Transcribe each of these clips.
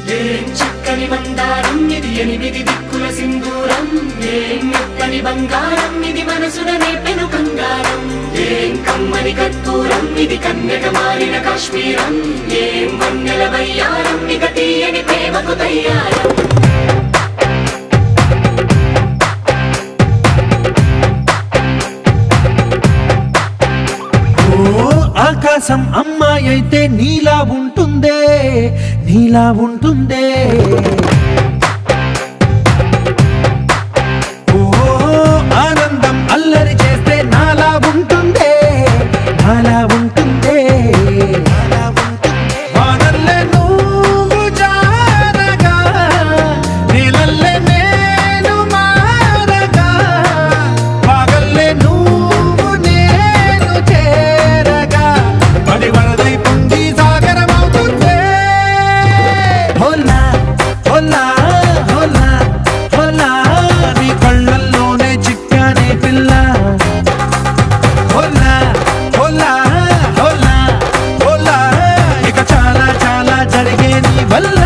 ఏం చక్కని మందారం ఇది ఎనిమిది దిక్కుల సింధూరం ఏం మెత్తని బంగారం ఇది మనసున నేపెను కంగారం ఏం కమ్మని కర్పూరం ఇది కన్యక మారిన కాశ్మీరం ఏం వన్నెల వయ్యారం ఇక తీయని ప్రేమకు తయ్యారం ఓ ఆకాశం అమ్మాయి అయితే నీలా ఉంటుందే నీలా ఉంటుందే ఓ ఆనందం అల్లరి చేస్తే నాలా ఉంటుందే నాలా ఉంటుందే వానల్లే నువ్వు జారగా నీలల్లే నేను మారగా పగల్లే నువ్వు నేను చేరగా పడి వరదై పొంగి సాగరమవుతుందే హోలా హోలా హోలా హోలా నీ కళ్ళల్లోనే చిక్కానే పిల్ల హోలా హోలా హోలా హోలా ఇక చాలా చాలా జరిగే నీ వల్ల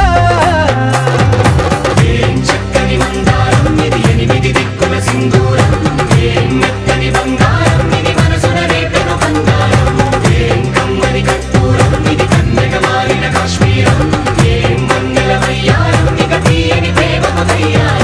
ఏం చక్కని మందారం ఇది ఎనిమిది దిక్కుల సింధూరం ఏం మెత్తని బంగారం ఇది మనసున రేపెను బంగారం ఏం కమ్మని కర్పూరం ఇది కన్నెగ మారిన కాశ్మీరం ఏం వన్నెల వయ్యారం ఇక తీయని ప్రేమకు తయ్యారం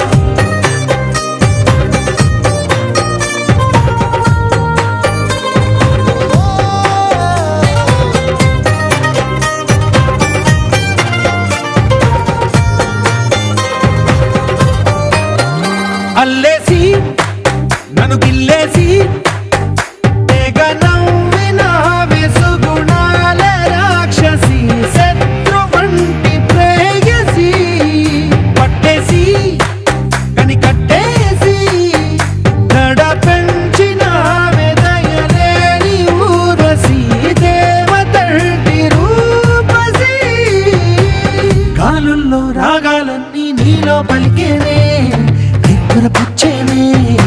అల్లేసి నన్ను గిల్లేసి తెగ నవ్విన వెసుగుణాల రాక్షసి శత్రు వంటి ప్రేయసి పట్టేసి కని కట్టేసి దడ పెంచిన వెదయలేని ఊరసి దేవతంటి రూపసి గాలుల్లో రాగాలన్నీ నీలో పలికేనే నిద్ర పుచ్చేనే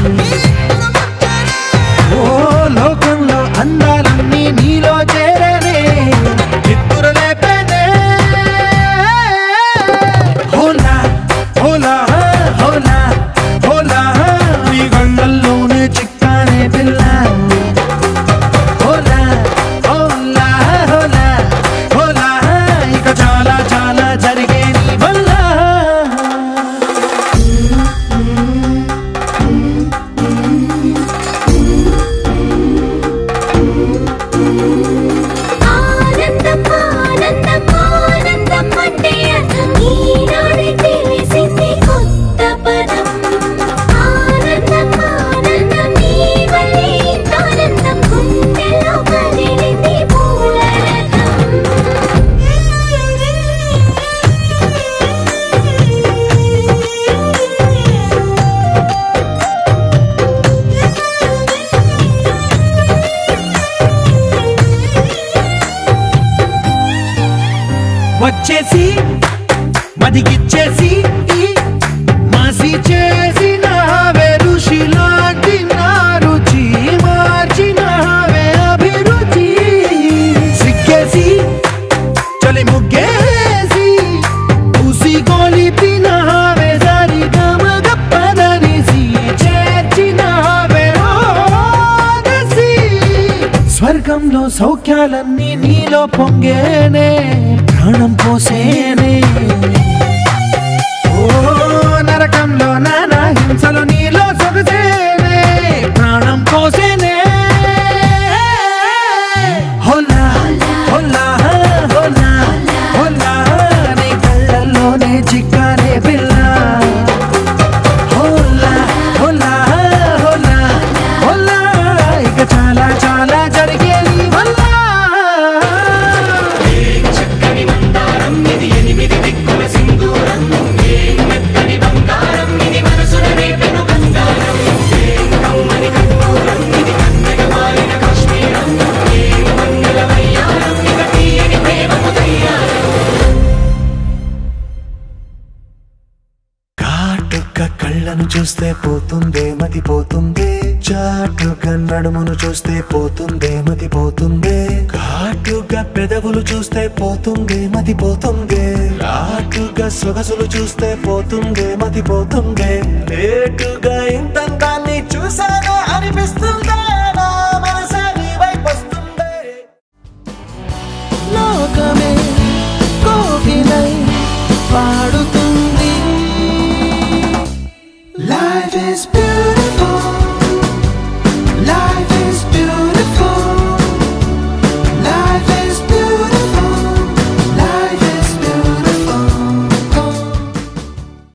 ఓ లోకంలో అందాలన్నీ నీలో చేరనే నిద్ర లేపేనే హోలా హోలా హోలా హోలా నీ గంగల్లోనే చిక్కానే పిల్ల హోలా హోలా హోలా హోలా ఇక చాలా చాలా జరిగే నీ వల్ల ఆనందం ఆనందం ఆనందం అంటే అర్థం ఈనాడే తెలిసింది కొత్త పదం ఆనందం ఆనందం నీ వల్లే ఇంత ఆనందం గుండెలో కదిలింది పూల వచ్చేసి మదిగిచ్చేసి మాసి చేసిన ఋషిలాంటి నా రుచి మార్చినవే అభిరుచి సిగ్గేసి చలి ముగ్గేసి ఉసి గొలిపినవే సరి గమగ పదనిసి చేర్చినవే ఓదసి స్వర్గంలో సౌఖ్యాలన్నీ నీలో పొంగేనే ప్రాణం పోసేనే ఓ నరకంలో నానా హింసలు నీలో సొగసేనే ప్రాణం పోసేనే హోలా హోలా హోలా హోలా నీ కళ్ళల్లోనే చిక్కానే పిల్ల హోలా హోలా హోలా హోలా ఇక చాలా చాలా జరిగే నీ వల్ల చక్కని మందారం ఇది ఎనిమిది దిక్కుల సింధూరం ఏం మెత్తని బంగారం ఇది మనసున రేపెను బంగారం ఏం కమ్మని కర్పూరం ఇది కన్నెగ మారిన కాశ్మీరం ఏం వన్నెల వయ్యారం ఇక తీయని ప్రేమకు తయ్యారం కాటుక కళ్ళను చూస్తే పోతుందే మతి పోతుందే చాటుగా నడుమును చూస్తే పోతుందే మతి పోతుందే ఘాటుగా పె పెదవులు చూస్తే పోతుందే మతి పోతుందే రాటుగా సొగసులు చూస్తే పోతుందే మతి పోతుందే లేటుగా